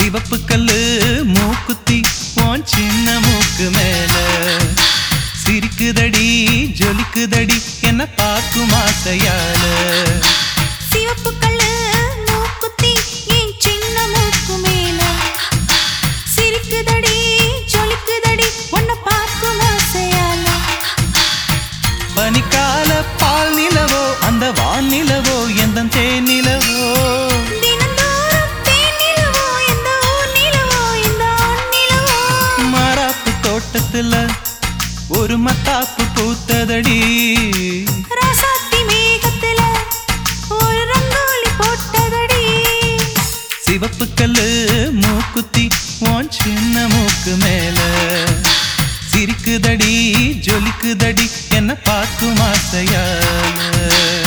சிவப்பு கல்லு மூக்குத்தி உன் சின்ன மூக்கு மேல சிரிக்குதடி ஜொலிக்குதடி என்ன பார்க்கும் ஆசையால சிவப்பு கல்லு மூக்குத்தி என் சின்ன மூக்கு மேல சிரிக்குதடி ஜொலிக்குதடி உன்னை பார்க்கும் ஆசையால பனிக்கால பால் நிலவோ அந்த வான் நிலவோ எந்த தேன் நிலவோ தினந்தோறும் தேன் நிலவோ இந்த ஊர் நிலவோ இந்த ஆண் நிலவோ மாறாப்பு தோட்டத்துல ஒரு மத்தாப்பு பூத்ததடி ராசாத்தி மேகத்துல ஒரு ரங்கோலி போட்டதடி சிவப்பு கல்லு மூக்குத்தி உன் சின்ன மூக்கு மேல சிரிக்குதடி ஜொலிக்குதடி என்ன பார்க்கும் ஆசையால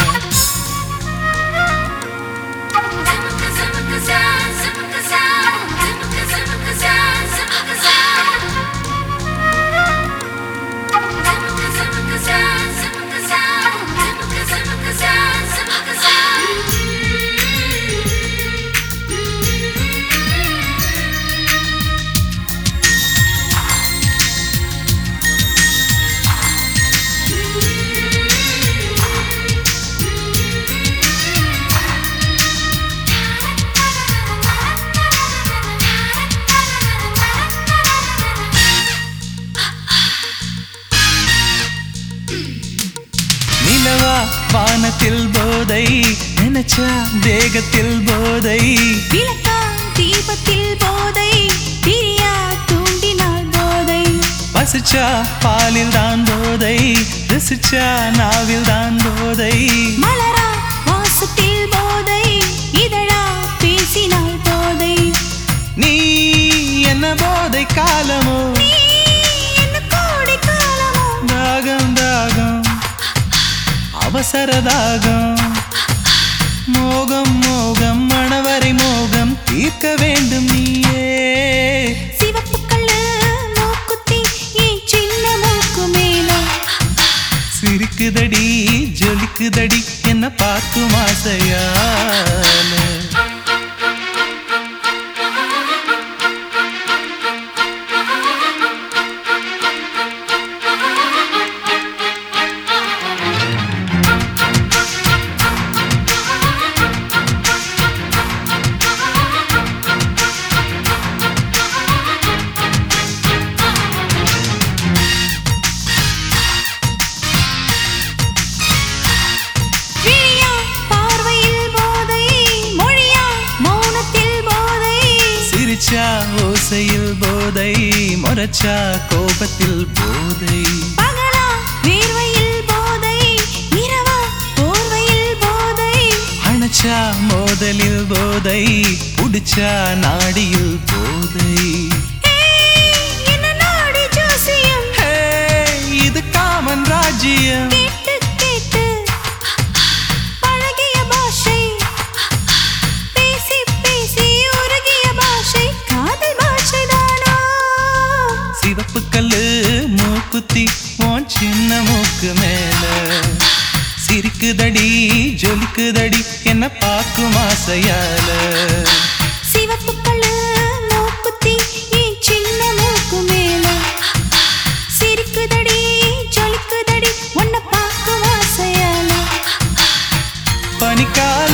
நிலவா வானத்தில் போதை நினைச்சா தேகத்தில் போதை விளக்கா தீபத்தில் போதை பிரியா தூண்டினாள் போதை பசிச்சா பாலில் தான் போதை ரசிச்சா நாவில் தான் போதை மலரா வாசத்தில் போதை இதழா பேசினாள் போதை நீ என்ன போதை காலமோ நீ என்ன கோடை காலமோ தாகம் தாகம் அவசர தாகம் மோகம் மோகம் மணவரை மோகம் தீர்க்க வேண்டும் நீயே சிவப்பு கல்லு மூக்குத்தி என் சின்ன மூக்கு மேல சிரிக்குதடி ஜொலிக்குதடி என்ன பார்க்கும் ஆசையால விழியா பார்வையில் போதை மொழியா மௌனத்தில் போதை சிரிச்சா ஓசையில் போதை முறைச்சா கோபத்தில் போதை பகலா வேர்வையில் போதை இரவா போர்வையில் போதை அணைச்சா மோதலில் போதை புடிச்சா நாடியில் போதை ஏய், என்ன நாடி ஜோசியம் ஹே, இது காமன் ராஜ்யம் கேட்டு கேட்டு பழகிய பாஷை பேசி பேசி உருகிய பாஷை காதல் பாஷை தானா சிவப்பு கல்லு மூக்குத்தி உன் சின்ன மூக்கு மேல சிரிக்குதடி ஜொலிக்குதடி என்ன பார்க்கும் ஆசையால சிவப்பு கல்லு மூக்குத்தி என் சின்ன மூக்கு மேல சிரிக்குதடி ஜொலிக்குதடி உன்னை பார்க்கும் ஆசையால பனிக்கால